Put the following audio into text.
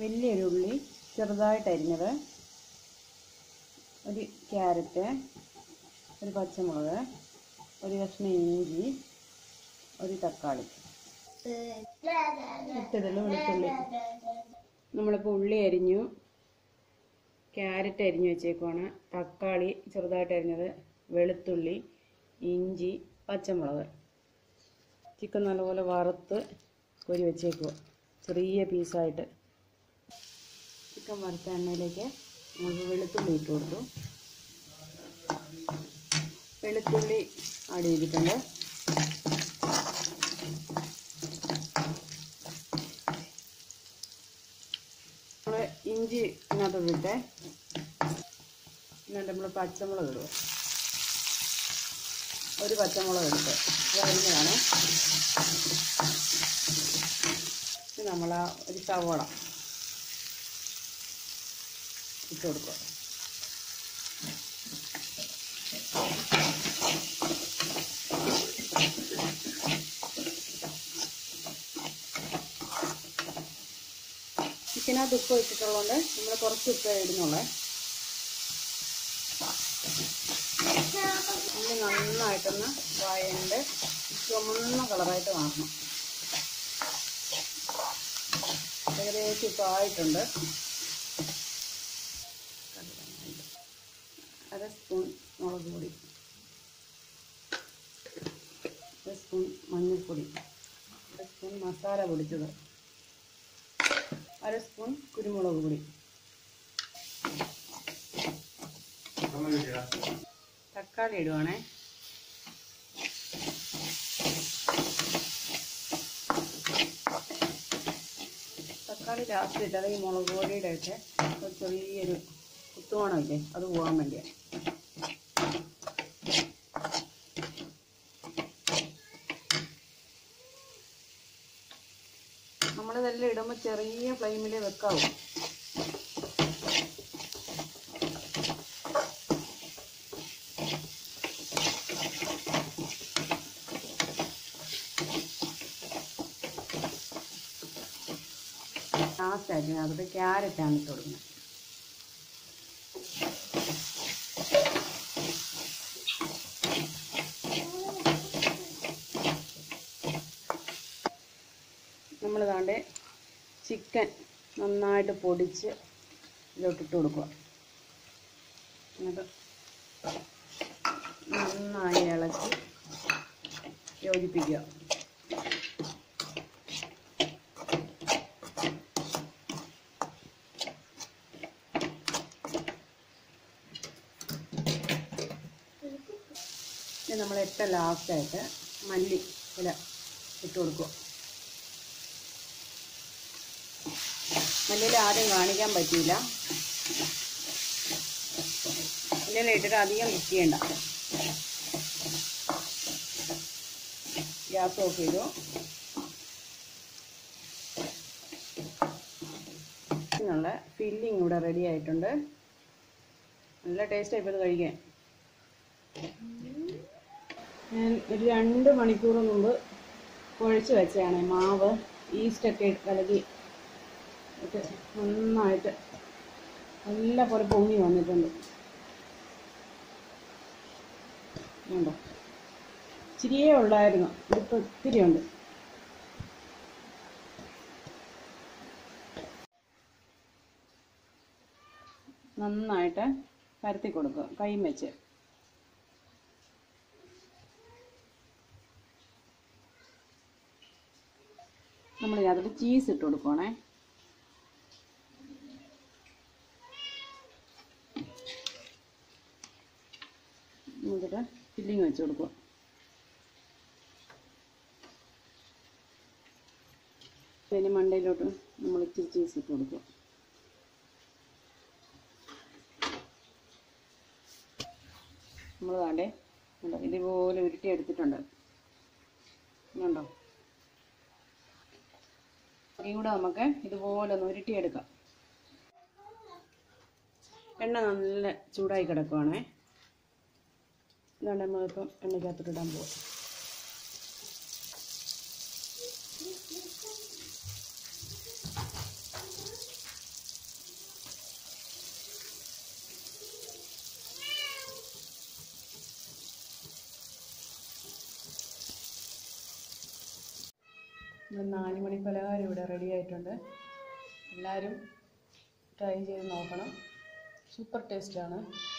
വലിയൊരു ഉള്ളി ചെറുതായിട്ട് അരിഞ്ഞത് ഒരു ക്യാരറ്റ് ഒരു പച്ചമുളക് ഒരു കഷ്ണം ഇഞ്ചി ഒരു തക്കാളി ഇത്തിടല് വെളുത്തുള്ളി നമ്മളിപ്പോൾ ഉള്ളി അരിഞ്ഞു ക്യാരറ്റ് അരിഞ്ഞു വെച്ചേക്കുവാണ് തക്കാളി ചെറുതായിട്ട് അരിഞ്ഞത് വെളുത്തുള്ളി ഇഞ്ചി പച്ചമുളക് ചിക്കൻ നല്ലപോലെ വറുത്ത് കോരി വെച്ചേക്കുക ചെറിയ പീസായിട്ട് ചിക്കൻ വറുത്ത എണ്ണയിലേക്ക് നമുക്ക് വെളുത്തുള്ളി ഇട്ട് കൊടുത്തു വെളുത്തുള്ളി ആഡ് ചെയ്തിട്ടുണ്ട് നമ്മൾ ഇഞ്ചി ഇതിനകത്തോട്ട് ഇട്ടേ എന്നിട്ട് നമ്മൾ പച്ചമുളക് ഇടുക ഒരു പച്ചമുളക് എടുത്ത് ഇത് അരിഞ്ഞതാണ് ഇത് നമ്മൾ ആ ഒരു സവോള ഇട്ട് കൊടുക്കുക ചിക്കനകത്ത് ഉപ്പ് ഇട്ടിട്ടുള്ളതുകൊണ്ട് നമ്മൾ കുറച്ച് ഉപ്പ് ഇടുന്നുള്ളേ ഉള്ളി നന്നായിട്ടൊന്ന് വഴണ്ട് ചുമന്ന കളറായിട്ട് മാറണം ഏകദേശം ഇപ്പോൾ ആയിട്ടുണ്ട് അര സ്പൂൺ മുളക് പൊടി അര സ്പൂൺ മഞ്ഞൾപ്പൊടി അര സ്പൂൺ മസാല പൊടിച്ചത് അര സ്പൂൺ കുരുമുളക് പൊടി തക്കാളി ഇടുവാണേ തക്കാളി ലാസ്റ്റ് ഇട്ടത് ഈ മുളക് പൊടിയുടെ ഒക്കെ ഒരു ചെറിയൊരു കുത്തുമണമില്ലേ അത് പോകാൻ വേണ്ടിയാണ് നമ്മളിതെല്ലാം ഇടുമ്പോൾ ചെറിയ ഫ്ലെയിമിൽ വെക്കാവൂ ലാസ്റ്റ് ആയിട്ട് അതിൽ ക്യാരറ്റാണ് ഇട്ട് കൊടുക്കുന്നത് നമ്മൾ താണ്ട് ചിക്കൻ നന്നായിട്ട് പൊടിച്ച് ഇതിലോട്ടിട്ട് കൊടുക്കുക എന്നിട്ട് നന്നായി ഇളക്കി യോജിപ്പിക്കുക ഇനി നമ്മൾ ഏറ്റവും ലാസ്റ്റായിട്ട് മല്ലി ഇല ഇട്ട് കൊടുക്കുക മല്ലിയില ആദ്യം കാണിക്കാൻ പറ്റിയില്ല മല്ലിയില ഇട്ടിട്ട് അധികം കുക്ക് ചെയ്യണ്ട ഗ്യാസ് ഓഫ് ചെയ്തു ഇതിനുള്ള ഫില്ലിങ് ഇവിടെ റെഡി ആയിട്ടുണ്ട് നല്ല ടേസ്റ്റ് ആയിപ്പോൾ ഇത് കഴിക്കാൻ ഞാൻ ഒരു രണ്ട് മണിക്കൂർ മുമ്പ് കുഴച്ച് വെച്ചതാണ് മാവ് ഈസ്റ്റൊക്കെ കലക്കി ഒക്കെ നന്നായിട്ട് നല്ല പോലെ പൊങ്ങി വന്നിട്ടുണ്ട് ഉണ്ടോ ഇച്ചിരിയേ ഉള്ളായിരുന്നു ഇതിപ്പോൾ ഒത്തിരി ഉണ്ട് നന്നായിട്ട് പരത്തി കൊടുക്കുക കൈയും വെച്ച് നമ്മൾ അതിൽ ചീസ് ഇട്ട് കൊടുക്കുവാണേ എന്നിട്ട് ഫില്ലിങ് വെച്ച് കൊടുക്കുക പിന്നെ മണ്ടയിലോട്ട് നമ്മൾ ഇച്ചിരി ചീസ് ഇട്ട് കൊടുക്കുക നമ്മൾ താണ്ടേ ഉണ്ടോ ഇതുപോലെ ഉരുട്ടി എടുത്തിട്ടുണ്ട് ഉണ്ടോ ഇനിയും കൂടെ നമുക്ക് ഇതുപോലെ ഒന്ന് ഉരുട്ടിയെടുക്കാം എണ്ണ നല്ല ചൂടായി കിടക്കുവാണേ ഇതാണ് നമ്മളിപ്പം എണ്ണയ്ക്കകത്തോട്ട് ഇടാൻ പോവാം നമ്മുടെ നാല് മണി പലഹാരം ഇവിടെ റെഡി ആയിട്ടുണ്ട് എല്ലാവരും ട്രൈ ചെയ്ത് നോക്കണം സൂപ്പർ ടേസ്റ്റാണ്